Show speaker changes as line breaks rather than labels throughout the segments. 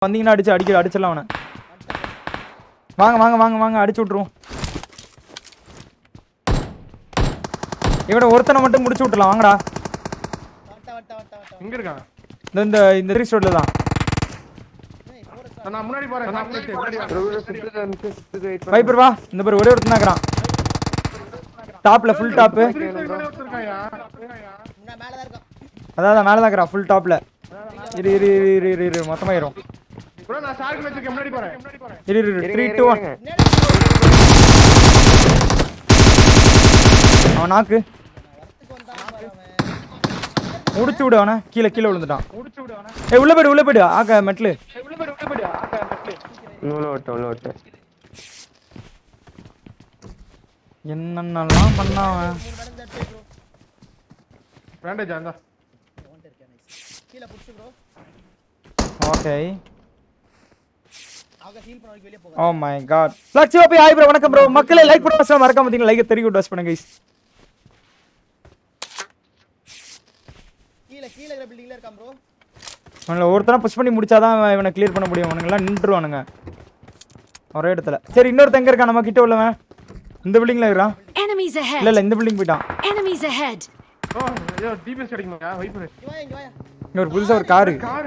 வந்தீங்கன்னா அடிச்சு அடிக்க அடிச்சிடலாம் அவனை வாங்க வாங்க வாங்க வாங்க அடிச்சு விட்ருவோம் இவனை ஒருத்தனை மட்டும் முடிச்சு விட்டுலாம் வாங்கடா
வட்ட வட்ட வட்ட வட்ட
எங்க இருக்கான்
இந்த இந்த இந்த த்ரீ ரோட்ல தான்
ஏய் போற
நான் முன்னாடி போறேன் நான் முன்னாடி போறேன்
ப்ரோ சுத்து அனுப்பி சுத்து வெயிட் பண்ணு
வைப்பர் வா இந்த பேர் ஒரே ஒருத்தன் இருக்கிறான் டாப்ல ஃபுல் டாப்பு
இருக்காயா
முன்ன மேல தான் இருக்கும்
அதான் மேலே தான் இருக்கிறான் ஃபுல் டாப்ல இரு இரு இரு இரு இரு இரு மொத்தமா ஏறும்
ப்ரோ நான் ஷார்க் வச்சிருக்கேன் முன்னாடி போறேன்
இரு இரு இரு த்ரீ
இருங்க,
டூ
இருங்க, இருங்க.
அவன் நாக்கு
வரத்துக்கு வந்தா பாரு அவன்
முடிச்சு விடு அவனை கீழே கீழே விழுந்துட்டான்
முடிச்சு விடு அவனை
ஏய் உள்ள போயிடு உள்ள போயிடு ஆக்க மெட்லு
உள்ள போடு உள்ள போடு ஆக்கா மெட்லு
உள்ள ஓட்ட உள்ள ஓட்ட
என்னென்னலாம் பண்ணான் அவன்
மூணு நடந்து எடுத்து ப்ரோ
வேண்டேஜ் அந்த
ஒன்ட்டு இருக்கேன் நைஸ் கீழ புடிச்சு ப்ரோ
ஓகே
அவங்க ஹீல் பண்ண வரைக்கும் வெளிய போக
ஓ மை காட் லட்சி ஓபி ஹாய் ப்ரோ வணக்கம் ப்ரோ மக்களே லைக் பண்ண மறக்காம மறக்காம பாத்தீங்க லைக் தெரிவி விட்டு வாஸ் பண்ணுங்க guys
கீழ கீழ இருக்கிற பில்டிங்ல இருக்கான் ப்ரோ
அவனை ஒருத்தனை புஷ் பண்ணி முடிச்சாதான் அவன் இவனை கிளியர் பண்ண முடியும் அவனுங்கெல்லாம் நின்றுவானுங்க ஒரே இடத்துல சரி இன்னொருத்தன் எங்க இருக்கான் நம்ம கிட்ட உள்ளவன் இந்த பில்டிங்ல இருக்கிறான்
Enemies
இல்ல
ahead!
இல்ல இந்த பில்டிங் போயிட்டான்
Enemies ahead!
ஓ ஐயோ டிபிஎஸ் கிடைக்குமா வைப்பர்
இங்க வாயா இங்க வாயா
இங்க ஒரு புதுசா ஒரு காரு
காரு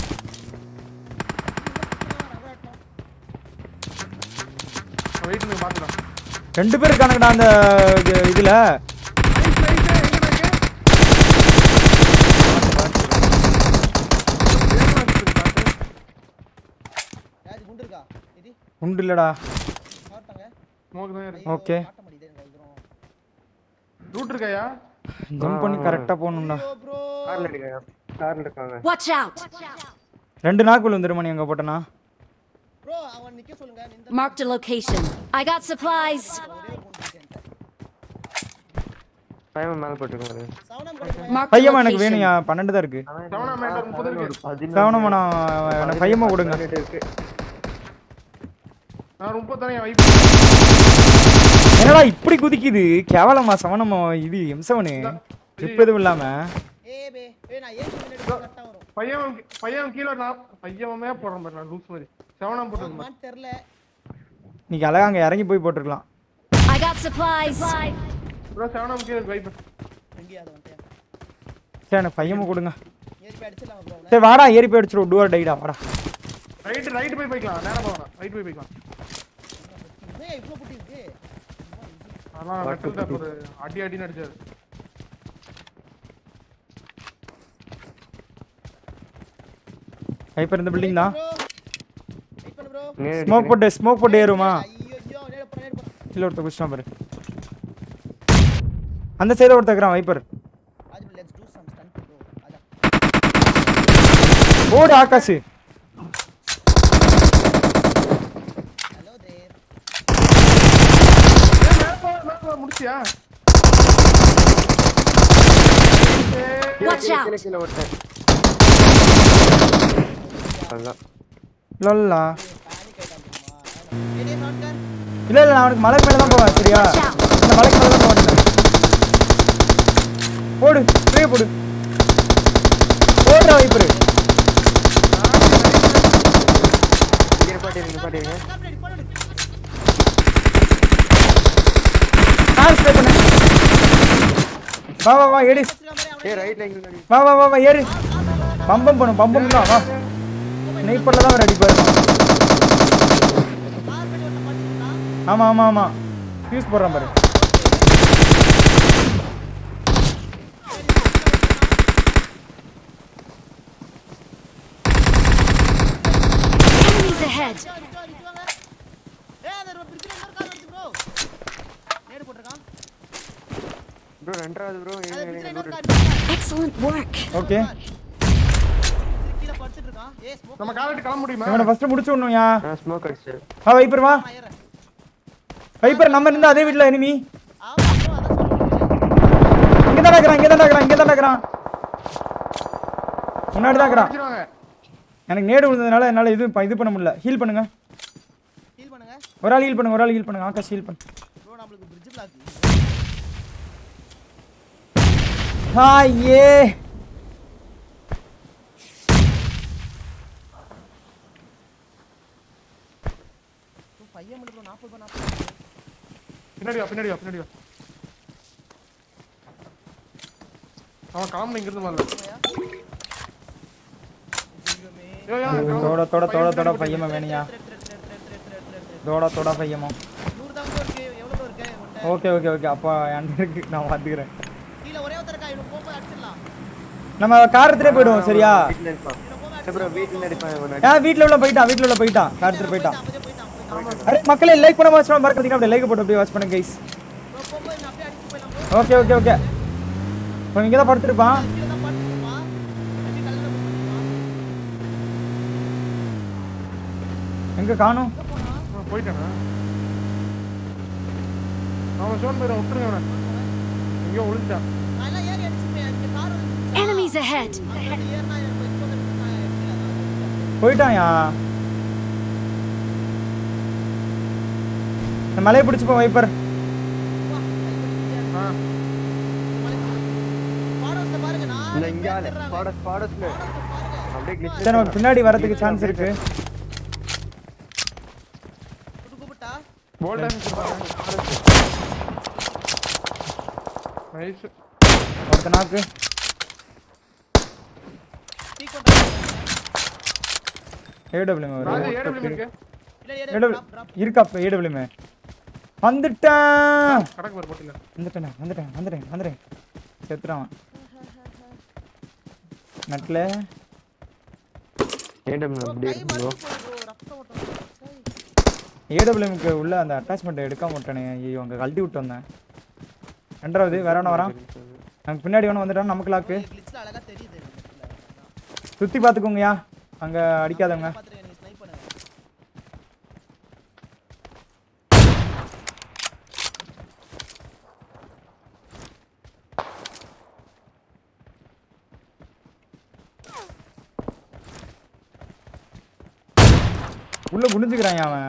வெயிட் பண்ணி பாத்துக்கலாம்
ரெண்டு பேர் இருக்கானுங்கடா அந்த இது- இதுல
நைஸ் நைஸ் எங்கடா இருக்கு
யாரு குண்டு இருக்கா இது
உண்டு இல்லடா
காட்டாங்க
ஸ்மோக் தான் இருக்கு
ஓகே
காட்ட முடியுது எனக்கு வந்துரும்
ரூட் இருக்காயா
ஜம்ப் பண்ணி கரெக்டா போகணும்டா
ஐயோ ப்ரோ
கார்ல இருக்காங்க கார்ல இருக்காங்க
Watch out!
ரெண்டு நாக்கு விழுந்துருமா நீ அங்க போட்டனா
ப்ரோ அவன் நிக்க சொல்லுங்க நின்ற
Marked a location. I got supplies.
ஒரே குண்டு இருக்கேன்
டைம் மேல போட்டுருக்காங்க
சவுனம் கிடைக்கும்
Marked a
பையமா எனக்கு
location.
வேணும்யா பன்னெண்டு தான் இருக்கு
செவனா மேண்டர் முப்பது இருக்கு
சவனமா நான் எனக்கு பையமா கொடுங்க
இருக்கு
நான் முப்பது தானே வைப்
என்னடா இப்படி குதிக்குது கேவலமா சவனமா இது எம் செவனு இப்ப எதுவும் இல்லாம
ஏ பே ஏய் நான் ஏன் முன்னாடி கரெக்ட்டா வரும்
பையன் பையன் கீழே நான் பையன் போடுறேன் பாரு நான் லூஸ் மாதிரி செவனா போட்டுருக்கேன்
ஆமான்னு தெரியல
நீங்க அழகா அங்க இறங்கி போய் போட்டுருக்கலாம்
I got supplies.
ப்ரோ செவனா கீழே வைப்
எங்கேயா அது வந்துட்டேன்
சரி எனக்கு பையமா கொடுங்க
ஏறி போய் அடிச்சிடலாம் ப்ரோ
சரி வாடா ஏறி போய் அடிச்சிரும் டூர் டைடா வாடா
ரைட் ரைட் போய் போய்க்கலாம் நேரா போகலாம் ரைட் போய் போய்க்கலாம்
ஏய் இவ்ளோ புட்டி இருக்கு
அதான் மெட்டல் தான் ஒரு அடி அடின்னு அடிச்சாரு
ஹைப்பர் இந்த பில்டிங் தான்
ப்ரோ வெயிட் பண்ணு ப்ரோ
நேரா
ஸ்மோக் போட்டு ஸ்மோக் போட்டு ஏறுமா
ஐயோ ஐயோ நேரா போறேன் நேரா போறேன்
இல்ல ஒருத்த குடிச்சிட்டான் பாரு அந்த சைடு ஒருத்த இருக்கிறான் Viper
Raj let's do some stunt bro அதான்
ஓடு ஆகாஷ்
ஹலோ தேர்
முடிச்சியா
Watch out!
கீழே கீழே ஓட்டேன் அதான்
லொல்லா
பேனிக் ஆயிட்டான் தெரியுமா ஏடிஎம் நாட் கன்
இல்ல இல்ல நான் அவனுக்கு மலைக்கு மேல தான் போவேன் சரியா
Watch out!
அந்த மலைக்கு மேல தான் போவேன் போடு ஸ்ப்ரே போடு போடுறா வைப்பர்
இங்க நிப்பாட்டிருங்க நிப்பாட்டிருங்க
காப்ரேட் போடு
நான் ஸ்ப்ரே பண்ணு வா வா வா ஏடி
வச்சிருக்க மாதிரி அவனை
ஏய் ரைட்ல எங்க
வா வா வா வா ஏறு பம்பம் பண்ணும் பம்பம் தான் வா நெய்ப்பர்ல தான் அவர் அடிப்பாரு
கார்பெட் ஒட்ட மாட்டிட்டான்
ஆமா ஆமா ஆமா ஃபியூஸ் போடுறான் பாரு
Enemies ahead!
நிச்சோ நிச்சோங்க ஏய் அந்த பிரிட்ஜ்ல இன்னொரு கார் வருது ப்ரோ நேடு போட்டுருக்கான்
ப்ரோ ரெண்டாவது ப்ரோ
அந்த
இருங்க
பிரிட்ஜ்ல
இருங்க
இன்னொரு கார் இருக்கு.
Excellent work!
ஓகே
கீழ படுத்துட்டு இருக்கான் ஏய் ஸ்மோக்
நம்ம காலட்டு கிளம்ப முடியுமா
இவனை ஃபர்ஸ்ட் முடிச்சு விடணும்யா
நான் ஸ்மோக் அடிச்சு
வா வைப்பர் வா
நான் ஏறேன்
வைப்பர் நம்ம இருந்தா அதே வீட்ல எனிமி
ஆமா bro, அதான் சொல்றேன்
இங்க தான் இருக்கிறான் இங்க தான் இருக்கிறான் இங்க தான் இருக்கிறான் முன்னாடி தான் இருக்கிறான்
அடிச்சிருவாங்க
எனக்கு நேடு விழுந்ததுனால என்னால இது ப- இது பண்ண முடியல ஹீல் பண்ணுங்க
ஹீல் பண்ணுங்க
ஒரு ஆள் ஹீல் பண்ணுங்க ஒரு ஆள் ஹீல் பண்ணுங்க ஆகாஷ் ஹீல் பண்ணு
ப்ரோ நம்மளுக்கு பிரிட்ஜ் பிளாக்
ஹாயே
பின்னாடி வா பின்னாடி வா பின்னாடி வா அவன் காமன் இங்க இருந்து வரல யோ, யோ, காமன்.
தோட தோட தோட
பையன்
தோட
பின்னாடி
பையமா வேணியா
thread, thread, thread, thread, thread, thread, thread, thread.
தோட தோட பையமோ
நூறு தான் bro இருக்கு எவ்வளவு bro இருக்கு உன்கிட்ட?
ஓகே ஓகே ஓகே அப்போ என்கிட்ட இருக்கு நான் பார்த்துக்கிறேன்
கீழே ஒரே ஒருத்தர் இருக்கா இவனுக்கு போகும்போது அடிச்சிடலாம்
நம்ம காரத்திலே போயிடுவோம் சரியா
வீட்டுல இருப்பான் ப்ரோ வீட்டுல இருப்பான் இவன்
ஆ வீட்ல உள்ள போயிட்டான் வீட்ல உள்ள போயிட்டான் காரத்துல போயிட்டான்
அப்படியே போயிட்டான் போயிட்டான்
அரே மக்களே லைக் பண்ண வாட்ச் பண்ண மறக்காதீங்க அப்படியே லைக் போட்டு அப்படியே வாட்ச் பண்ணுங்க கைஸ்
bro போகும்போது நான் அப்படியே அடிச்சு போயிடலாம் bro
ஓகே ஓகே ஓகே இப்போ இங்கே தான் படுத்துருப்பான்
கீழே தான் படுத்துருப்பான் எப்படி கல்லுல போய்
எங்க காணும்
அவன் போயிட்டானா அவன் சோன் பேரை விட்டுருங்க அவனை எங்கேயோ ஒளிஞ்சான்
நான் எல்லாம் ஏறி அடிச்சுப்பேன் இங்க கார் வந்து
Enemies ahead!
ஏறினா எனக்கு explode அடிச்சு நான் கீழே தான்
போயிட்டான்யா இந்த மலையை பிடிச்சி போ வைப்பர்
ஆ
பாடோஸ்ல பாருங்க நான்
இந்த இங்க ஆளு பாடஸ் பாடஸ்ல அப்படியே கிளிச்
சரி நம்ம பின்னாடி வரதுக்கு சான்ஸ் இருக்கு
கூப்பிட்டு கூப்பிட்டா
போல்டன் நைஸ்
ஒருத்த நாக்கு
ஸ்பீக் பண்றேன்
ஏடபிள்யூ
ராஜா
வரும்
ஏடபிள்யூ இருக்கு
இல்ல ஏறு
ஏடபிள்யூ
drop, drop.
இருக்கா ஏடபிள்யூமே வந்துட்டேன்
கடக்கு வர போட்டில
வந்துட்டேன் வந்துட்டேன் வந்துட்டேன் வந்துட்டேன் செத்துறான் நட்டில்
ஏடம்
bro,
அப்படியே
கை
இருக்கு ப்ரோ
மறுத்து போகுது bro, ரத்தம் ஓட்டம் வருது. சை.
ஏடபிள்யூமுக்கு உள்ள அந்த அட்டாச்மெண்ட் எடுக்காம விட்டானே ஐயோ அங்கே கழட்டி விட்டு வந்தேன் ரெண்டாவது வேற ஒன்று வரான் நமக்கு பின்னாடி ஒன்று வந்துட்டான் நமக்கு லாக்கு
glitchல அழகா தெரியுது இந்த இடத்துல.
சுற்றி பார்த்துக்கோங்கய்யா அங்கே அடிக்காதவங்க
பாத்துருக்கேன், நீங்க snipe பண்ணுங்க.
உள்ள குனிஞ்சுக்கிறான் அவன்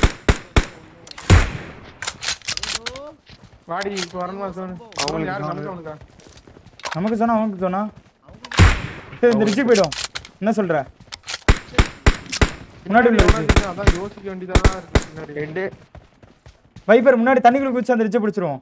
bro,
வாடி இப்போ வரணுமா சோனு அவங்களுக்கு யாரு நமக்கு அவனுக்கா
நமக்கு சொன்னா அவனுக்கு சொன்னா சரி இந்த ரிச்சி போயிடும் என்ன சொல்ற முன்னாடி உள்ள ரிச்சி
எவனா இருந்தா அதான் யோசிக்க வேண்டியதா இருக்கு பின்னாடி
ஹெட்
வைப்பர் முன்னாடி தண்ணிக்குள்ள குதிச்சு அந்த ரிச்சை பிடிச்சிருவோம்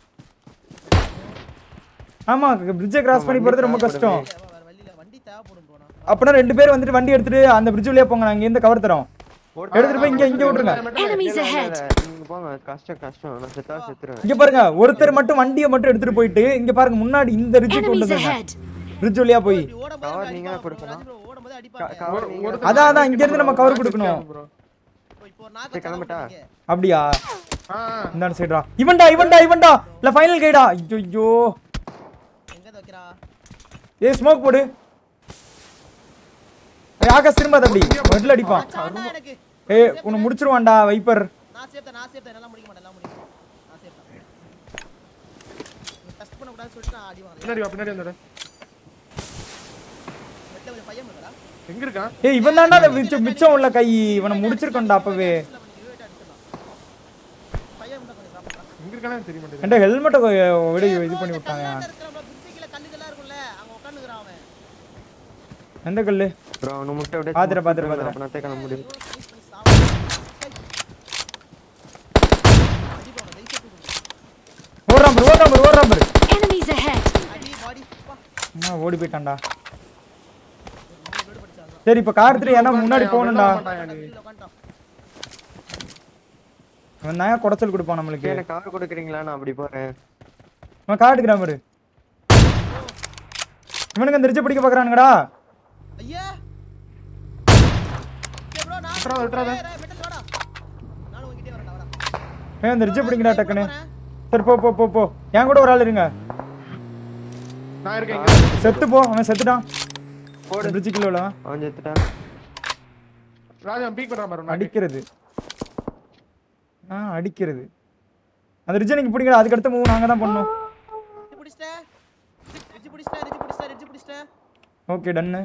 ஆமா பிரிட்ஜை கிராஸ் பண்ணி போறது ரொம்ப கஷ்டம்
இல்ல, வேற வழி இல்ல. வண்டி தேவைப்படும் bro, நான்.
அப்படின்னா ரெண்டு பேர் வந்துட்டு வண்டி எடுத்துட்டு அந்த பிரிட்ஜ் வழியா போங்க நான் இங்க இருந்து கவர் தரோம் எடுத்துட்டு போய் இங்க இங்க விட்டுருங்க
Enemies ahead!
நீங்க போங்க கஷ்டம் கஷ்டம் நான் செத்தா செத்துருவேன்
இங்க பாருங்க ஒருத்தர் மட்டும் வண்டியை மட்டும் எடுத்துட்டு போயிட்டு இங்க பாருங்க முன்னாடி இந்த ரிட்ஜ் கொண்டு
Enemies
வந்துருங்க
ahead!
பிரிட்ஜ் வழியா போய்
இப்படி ஓடும்போது
cover
அப்படி
நீங்க தான்
அடிப்பாங்க bro.
கொடுக்கணும்.
ராஜ் bro, ஓடும்போது அடிப்பாங்க.
கவர் நீங்க
ஒருத்தன்
அதான், அதான், இங்க இருந்து நம்ம cover கொடுக்கணும்.
bro.
இப்போ- இப்போ ஒரு நாக்கு
சரி,
வச்சா
கிளம்பட்டா?
போடுறீங்க.
அப்படியா
ஆ
இந்த சைடுடா இவன்டா இவன்டா இவன்டா இல்ல ஃபைனல் கைடா ஐயோ ஐயோ
எங்க இருந்து வைக்கிறா?
ஏய் ஸ்மோக் போடு ஏய் ஆகாஷ் திரும்ப அது அப்படி ஹெட்ல அடிப்பான்
மச்சான்டா எனக்கு.
ஏய் உன்னை முடிச்சிருவான்டா வைப்பர்
நான் safe தான், நான் safe தான். என்னால முடிக்க மாட்டேன், என்னால முடிக்க மாட்டேன். நான் safe தான். நீ test பண்ணக்கூடாதுன்னு சொல்லிட்டு நான் அடி வாங்குறேன்.
பின்னாடி வா பின்னாடி வந்துடு
வெட்டில கொஞ்சம் பையன் இருக்குடா.
எங்க இருக்கான்
ஏய் இவன் தான்டா அந்த மிச்சம் மிச்சம் உள்ள கை இவனை முடிச்சிருக்கோம்டா அப்பவே
இல்ல, நீ revive அடிச்சிடலாம். பையன் மட்டும் கொஞ்சம் drop பண்றான்.
எங்க இருக்கானே தெரிய மாட்டேங்குது
என்கிட்ட ஹெல்மெட்டை விட
ஏய்
இது
bro,
பண்ணி
இந்த
விட்டாங்க
கல்லாண்ட இருக்கிறவன் bro, bridge கீழ கல்லுகள்லாம் இருக்கும்ல, அங்க உட்கார்ந்துக்கிறான் அவன்.
எந்த கல்லு
ப்ரோ அவனை முட்டை விட
பாத்துறேன், பாத்துறேன், பாத்துறேன்.
அப்ப நான் தேக்க முடியும்
ஐயோ, squeeze பண்ணி சாவடிச்சு. சை. அடி bro, அவனை வெயிட் தூக்கு.
ஓடுறான் பாரு ஓடுறான் பாரு ஓடுறான் பாரு
Enemies ahead!
அடி, body. அப்பா.
என்ன ஓடி போயிட்டான்டா
மூணு பேர் படிச்சாங்க.
சரி இப்ப கார் எடுத்துட்டு ஏன்னா முன்னாடி போகணும்டா
மாட்டாயா நீ
கீழ உட்காந்துட்டான்.
அவன் தான் குடைச்சல் கொடுப்பான் நம்மளுக்கு
எனக்கு கவர் கொடுக்குறீங்களா நான் அப்படி போறேன்
அவன் கார் எடுக்கிறான் பாரு இவனுக்கு அந்த ரிச்சை பிடிக்க பாக்குறானுங்கடா
ஐயா ஏய் bro, நான்
விட்றாத, விட்றாத.
ஏய், ஏய், metal வாடா. நானும் உன்கிட்டயே வரேன்டா, வாடா.
ஏன் அந்த ரிச்சை பிடிங்கடா டக்குன்னு
போறேன்.
சரி போ போ போ போ என் கூட ஒரு ஆள் இருங்க
நான் இருக்கேன் இங்க
செத்து போ அவன் செத்துட்டான்
போடு
பிரிட்ஜு கீழே உள்ள
அவன் செத்துட்டான்
ராஜா பீக் பண்றான் பாரு நான்
அடிக்கிறது ஆ அடிக்கிறது அந்த ரிஜை நீங்க பிடிங்கடா அதுக்கு அடுத்த மூவ் நாங்க தான் பண்ணோம்
ரிட்ஜ் பிடிச்சிட்டேன். ரிட்ஜ் பிடிச்சிட்டேன், ரிட்ஜ் பிடிச்சிட்டேன், ரிட்ஜ் பிடிச்சிட்டேன்.
ஓகே டன்னு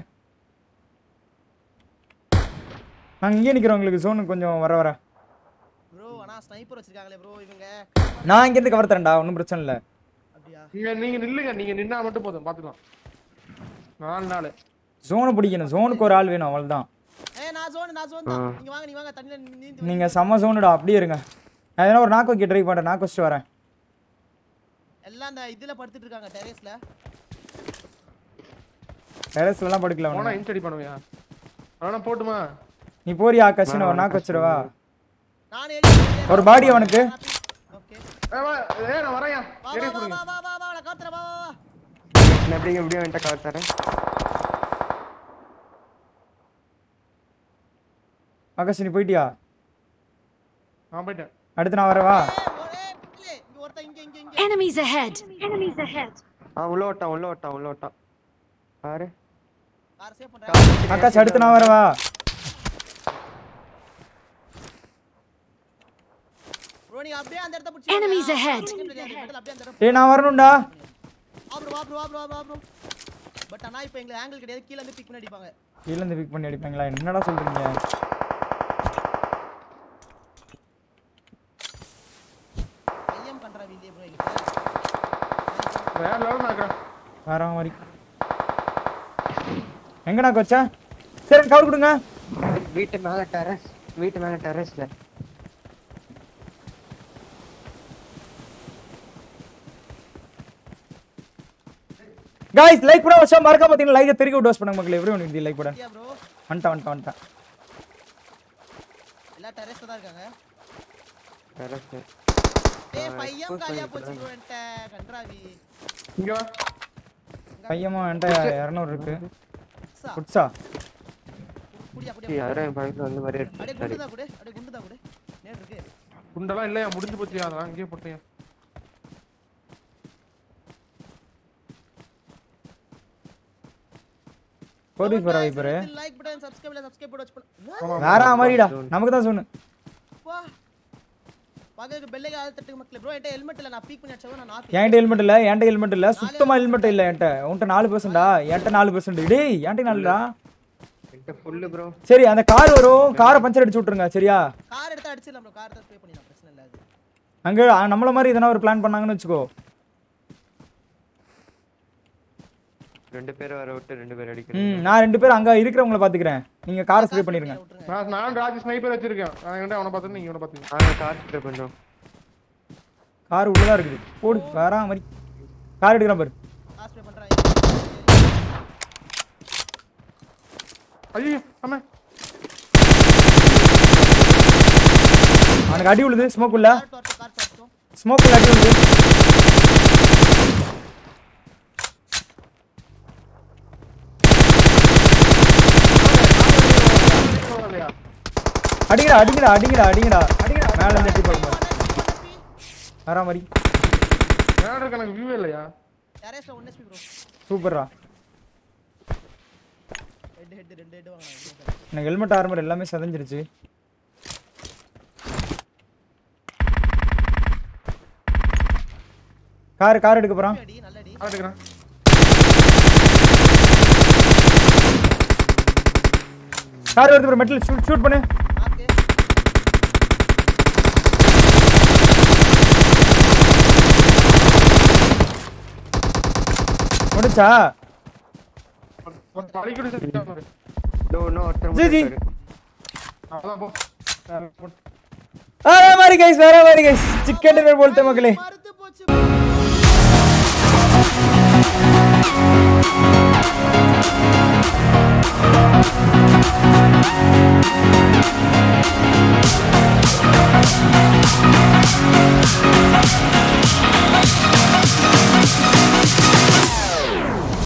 நாங்க இங்கே நிக்கிறோம் உங்களுக்கு ஜோனுக்கு கொஞ்சம் வர வர
bro, ஆனா sniper வச்சிருக்காங்களே bro, இவங்க.
நான் இங்கேருந்து கவர் தரேன்டா ஒன்றும் பிரச்சனை இல்லை
அப்படியா?
நீங்க நீங்க நில்லுங்க நீங்க நின்னா மட்டும் போதும் பாத்துக்கலாம் நாலு நாள்
ஜோனை பிடிக்கணும் ஜோனுக்கு ஒரு ஆள் வேணும் அவ்வளவுதான்
ஏய், நான் zone, நான் zone தான். நீங்க வாங்க, நீங்க வாங்க, தண்ணியில நீந்தி
நீங்க செம்ம ஜோனுடா அப்படியே இருங்க நான் எதனா ஒரு நாக்கு வைக்க ட்ரை பண்ணுறேன் நாக்கு வச்சுட்டு வரேன்
எல்லாம் அந்த இதுல படுத்துட்டு இருக்காங்க டெரேஸ்ல
டெரஸ்லலாம் படுக்கல
போனா
அவனுங்க
இன்ச் அடி பண்ணுவியா அவனா போட்டுமா
நீ போறியா ஆகாஷ் நான் ஒரு நாக்கு வச்சிடவா
நான் எழுதி
ஒரு body அவனுக்கு.
ஓகே
ஏய், வா, ஏய், நான் வரேன்யா.
வா
ஏறி
வா வா
கொடுங்க.
வா வா வா வா காத்துற வா வா வா
நான் எப்படியும் எப்படியும் என்கிட்ட கவர் தரேன்
ஆகாஷ் நீ போயிட்டியா
நான் போயிட்டேன்.
அடுத்து நான் வரவா
ஏய், ஒரே பிள்ளை. இங்க ஒருத்தன் இங்க இங்க இங்க
Enemies ahead. Enemies ahead.
ஆ உள்ள ஓட்டான் உள்ள ஓட்டான் உள்ள ஓட்டான் பாரு
கார் சேவ் பண்றேன்
ஆகாஷ் அடுத்து நான் வரவா
ப்ரோ நீங்க அப்படியே அந்த இடத்த பிடிச்சி
Enemies ahead.
அப்படியே அந்த இடத்த
ஏய் நான் வரணும்டா
வா ப்ரோ வா ப்ரோ வா ப்ரோ வா ப்ரோ பட் ஆனா இப்போ எங்க ஆங்கிள் கிடையாது கீழ இருந்து பிக் பண்ணி அடிப்பாங்க
கீழ இருந்து பிக் பண்ணி அடிப்பாங்களா என்னடா சொல்றீங்க
ஐஎம் பண்றா வீடியோ ப்ரோ
வேற level நான் இருக்கிறேன்.
வரவன் மாதிரி எங்கடா கொச்சா சரி கவர் கொடுங்க
வீட்டு மேல டெரஸ் வீட்டு மேல டெரஸ்ல
गाइस லைக் பண்ண வச்சா மறக்காம பாத்தீங்கன்னா லைக்கை திருப்பி டோஸ் பண்ணுங்க மக்களே எவ்ரி ஒன் இந்த லைக் போட
ப்ரோ
வந்துட்டேன் வந்துட்டேன் வந்துட்டேன்
எல்லா டெரஸ்ல தான் இருக்காங்க
டெரஸ்ல
ஏய் பையன் காலியா போச்சு ப்ரோ என்கிட்ட கன்றாவி
இங்க வா.
பையமா என்கிட்ட இரநூறு இருக்கு
சா
குட்ஸா
குடியா குடியா
யாரும் என் பக்கத்துல வந்து மாதிரி
அப்படியே
சரி
குண்டு தான் குடு அப்படியே குண்டு தான் குடு நேர் இருக்கு
குண்டெல்லாம் இல்லையா முடிஞ்சு போச்சு அதான் அங்கேயே போட்டேன்
கோபி போற Viper
like button subscribe subscribe போட்டு வச்சு
வேற மாதிரிடா நமக்கு தான் சொன்னு
வா பாக்க பெல்லை கால் தட்டுக்கு மக்களே ப்ரோ என்கிட்ட ஹெல்மெட் இல்ல நான் பீக் பண்ணி அடிச்சவன் நான் நாக்கு
என்கிட்ட ஹெல்மெட் இல்ல என்கிட்ட ஹெல்மெட் இல்ல சுத்தமா ஹெல்மெட் இல்ல என்கிட்ட உன்கிட்ட நாலு பர்சன்டா என்கிட்ட நாலு பர்சன்ட் டேய் என்கிட்ட நாலுடா
என்கிட்ட ஃபுல்லு ப்ரோ
சரி அந்த கார் வரும் காரை பஞ்சர் அடிச்சு விட்டுருங்க சரியா
கார் எடுத்து அடிச்சிடலாம் ப்ரோ கார் எடுத்து பே பண்ணிடலாம் பிரச்சனை இல்ல அது
அங்க அ, நம்மள மாதிரி எதனா ஒரு பிளான் பண்ணாங்கன்னு வச்சுக்கோ
ரெண்டு பேரை வர விட்டு ரெண்டு பேர் அடிக்கிறேன்
ம் நான் ரெண்டு பேரும் அங்க இருக்கிறவங்கள பாத்துக்கிறேன் நீங்க காரை ஸ்ப்ரே பண்ணிருங்க
விட்டுருங்க
நான் நான் ராஜ் ஸ்னைப்பர் வச்சிருக்கேன் நான் என்கிட்ட அவனை பார்த்து நீங்க இவனை பாத்தீங்க
நாங்க கார் கிட்ட கொஞ்சம்
கார் உள்ளதா இருக்குது போடு வேற மாதிரி கார் எடுக்கிறேன் பாரு
காசு பே பண்றேன்
ஐயோ ஆமா
அவனுக்கு அடி விழுது ஸ்மோக் உள்ள
கார் தோர்த்து கார் தோர்த்து
ஸ்மோக் உள்ள அடி விழுது அடிங்கடா அடிங்கடா அடிங்கடா அடிங்கடா மேல இருந்து எட்டி பாருங்க வேற மாதிரி
மேல இருக்க எனக்கு வியூவே இல்லையா
டெரஸ்ல 1 எஸ்பி ப்ரோ
சூப்பர்ரா
ஹெட் ஹெட் ரெண்டு ஹெட் வாங்கலாம்
எனக்கு ஹெல்மெட் ஆர்மர் எல்லாமே செதஞ்சிருச்சு கார் கார் எடுக்க போறான்
அடி நல்ல அடி
நான் எடுக்கிறேன்
கார் வருது ப்ரோ மெட்டல் ஷூட் ஷூட் பண்ணு
நாக்கு
முடிச்சா
அடிக்கடி செத்துட்டான் பாரு.
இதோ இன்னும் ஒருத்தர்
ஜி, ஜி.
மட்டும் இருக்காரு.
அதான் போ
வேற மாதிரி கைஸ் வேற மாதிரி கைஸ் சிக்கன் டின்னர் போல்ட்ட மக்களே
மறுத்து போச்சு bro.